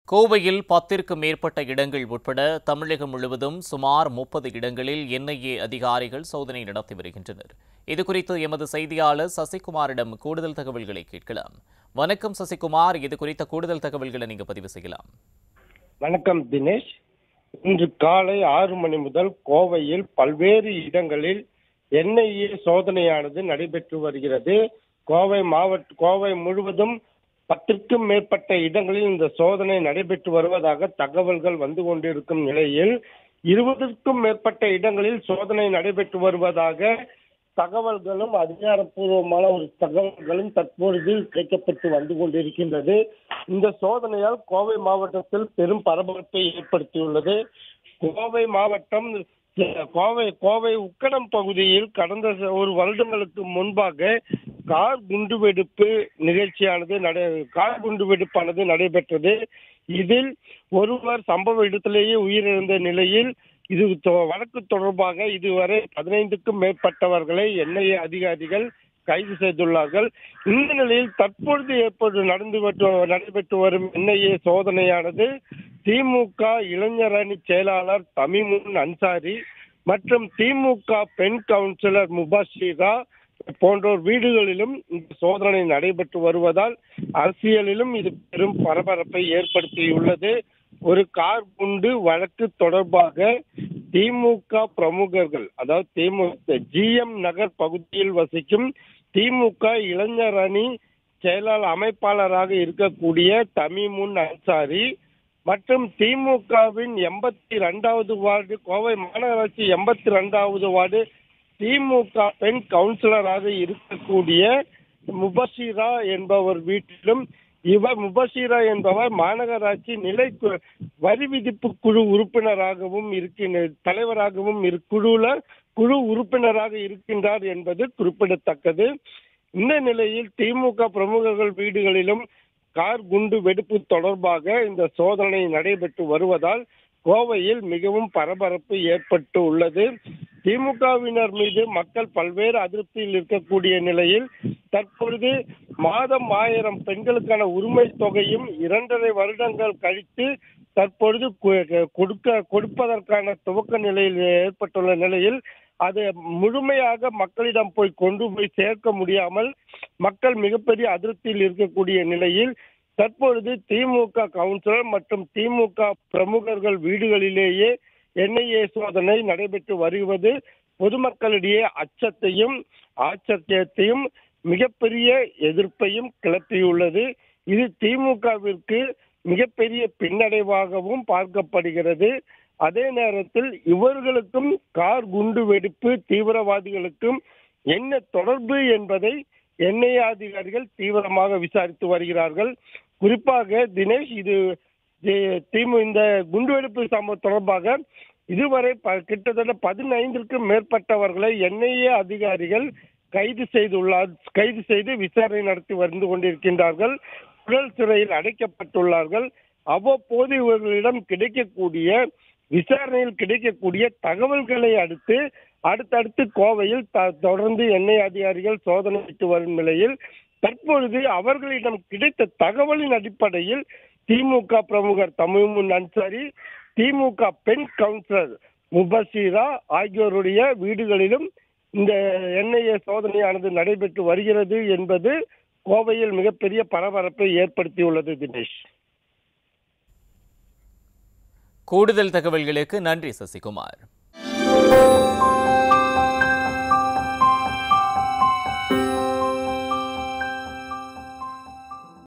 கோவையில் பத்திற்கும் மேற்பட்ட இடங்கள் உட்பட தமிழகம் முழுவதும் சுமார் முப்பது இடங்களில் என்ஐஏ அதிகாரிகள் சோதனை நடத்தி வருகின்றனர் இதுகுறித்து எமது செய்தியாளர் சசிகுமாரிடம் கூடுதல் தகவல்களை கேட்கலாம் வணக்கம் சசிகுமார் இது குறித்த கூடுதல் தகவல்களை நீங்க பதிவு செய்யலாம் வணக்கம் தினேஷ் இன்று காலை ஆறு மணி முதல் கோவையில் பல்வேறு இடங்களில் என்ஐஏ சோதனையானது நடைபெற்று வருகிறது கோவை மாவட்ட கோவை முழுவதும் பத்திற்கும் மேற்பட்ட இடங்களில் இந்த சோதனை நடைபெற்று வருவதாக தகவல்கள் வந்து கொண்டிருக்கும் நிலையில் இருபதுக்கும் மேற்பட்ட இடங்களில் சோதனை நடைபெற்று வருவதாக தகவல்களும் அதிகாரப்பூர்வமான ஒரு தகவல்களும் தற்பொழுது கிடைக்கப்பட்டு வந்து கொண்டிருக்கின்றது இந்த சோதனையால் கோவை மாவட்டத்தில் பெரும் பரபரப்பை ஏற்படுத்தியுள்ளது கோவை மாவட்டம் கோவை கோவை உக்கடம் பகுதியில் கடந்த ச- ஒரு வருடங்களுக்கு முன்பாக கார் குண்டுவெடிப்பு நிகழ்ச்சியானது நடை கார் குண்டுவெடிப்பானது நடைபெற்றது இதில் ஒருவர் சம்பவ இடத்திலேயே உயிரிழந்த நிலையில் இது தொ- வழக்கு தொடர்பாக இதுவரை பதினைந்துக்கும் மேற்பட்டவர்களை என்ஐஏ அதிகாரிகள் கைது செய்துள்ளார்கள் இந்த நிலையில் தற்பொழுது ஏற்பட்டு நடந்து வட்டு- நடைபெற்று வரும் என்ஐஏ சோதனையானது திமுக இளைஞர் அணி செயலாளர் தமிமுன் அன்சாரி மற்றும் திமுக பெண் கவுன்சிலர் முபாஷிரா போன்றோர் வீடுகளிலும் இந்த சோதனை நடைபெற்று வருவதால் அரசியலிலும் இது பெரும் பரபரப்பை ஏற்படுத்தியுள்ளது ஒரு கார் குண்டு வழக்கு தொடர்பாக திமுக பிரமுகர்கள் அதாவது திமுக ஜிஎம் நகர் பகுதியில் வசிக்கும் திமுக இளைஞர் அணி செயலாளர் அமைப்பாளராக இருக்கக்கூடிய தமிமுன் அன்சாரி மற்றும் திமுகவின் எண்பத்தி ரெண்டாவது வார்டு கோவை மாநகராட்சி எண்பத்தி ரெண்டாவது வார்டு திமுக பெண் கவுன்சிலராக இருக்கக்கூடிய முபஷீரா என்பவர் வீட்டிலும் இவர் முபஷீரா என்பவர் மாநகராட்சி நிலை கு- வரி விதிப்பு குழு உறுப்பினராகவும் இருக்கின்ற தலைவராகவும் இரு- குழுல குழு உறுப்பினராக இருக்கின்றார் என்பது குறிப்பிடத்தக்கது இந்த நிலையில் திமுக பிரமுகர்கள் வீடுகளிலும் கார் குண்டு வெடிப்பு தொடர்பாக இந்த சோதனை நடைபெற்று வருவதால் கோவையில் மிகவும் பரபரப்பு ஏற்பட்டு உள்ளது திமுகவினர் மீது மக்கள் பல்வேறு அதிருப்தியில் இருக்கக்கூடிய நிலையில் தற்பொழுது மாதம் ஆயிரம் பெண்களுக்கான உரிமை தொகையும் இரண்டரை வருடங்கள் கழித்து தற்பொழுது கு- கொடுக்க கொடுப்பதற்கான துவக்க நிலையில் ஏற்பட்டுள்ள நிலையில் அது முழுமையாக மக்களிடம் போய் கொண்டு போய் சேர்க்க முடியாமல் மக்கள் மிகப்பெரிய அதிருப்தியில் இருக்கக்கூடிய நிலையில் தற்பொழுது திமுக கவுன்சிலர் மற்றும் திமுக பிரமுகர்கள் வீடுகளிலேயே என்ஐஏ சோதனை நடைபெற்று வருவது பொதுமக்களிடையே அச்சத்தையும் ஆச்சரியத்தையும் மிகப்பெரிய எதிர்ப்பையும் கிளப்பியுள்ளது இது திமுகவிற்கு மிகப்பெரிய பின்னடைவாகவும் பார்க்கப்படுகிறது அதே நேரத்தில் இவர்களுக்கும் கார் குண்டு வெடிப்பு தீவிரவாதிகளுக்கும் என்ன தொடர்பு என்பதை என்ஐஏ அதிகாரிகள் தீவிரமாக விசாரித்து வருகிறார்கள் குறிப்பாக தினேஷ் இது தி- திமு இந்த குண்டுவெடிப்பு சம்பவம் தொடர்பாக இதுவரை ப- கிட்டத்தட்ட பதினைந்திற்கும் மேற்பட்டவர்களை என்ஐஏ அதிகாரிகள் கைது செய்துள்ளார் கைது செய்து விசாரணை நடத்தி வந்து கொண்டிருக்கின்றார்கள் புழல் சிறையில் அடைக்கப்பட்டுள்ளார்கள் அவ்வப்போது இவர்களிடம் கிடைக்கக்கூடிய விசாரணையில் கிடைக்கக்கூடிய தகவல்களை அடுத்து அடுத்தடுத்து கோவையில் த- தொடர்ந்து எண்ணெய் அதிகாரிகள் சோதனையிட்டு வரும் நிலையில் தற்பொழுது அவர்களிடம் கிடைத்த தகவலின் அடிப்படையில் திமுக பிரமுகர் தமிமுன் அன்சாரி திமுக பெண் கவுன்சிலர் முபஷீரா ஆகியோருடைய வீடுகளிலும் இந்த என்ஐஏ சோதனையானது நடைபெற்று வருகிறது என்பது கோவையில் மிகப்பெரிய பரபரப்பை ஏற்படுத்தியுள்ளது தினேஷ் கூடுதல் தகவல்களுக்கு நன்றி சசிகுமார்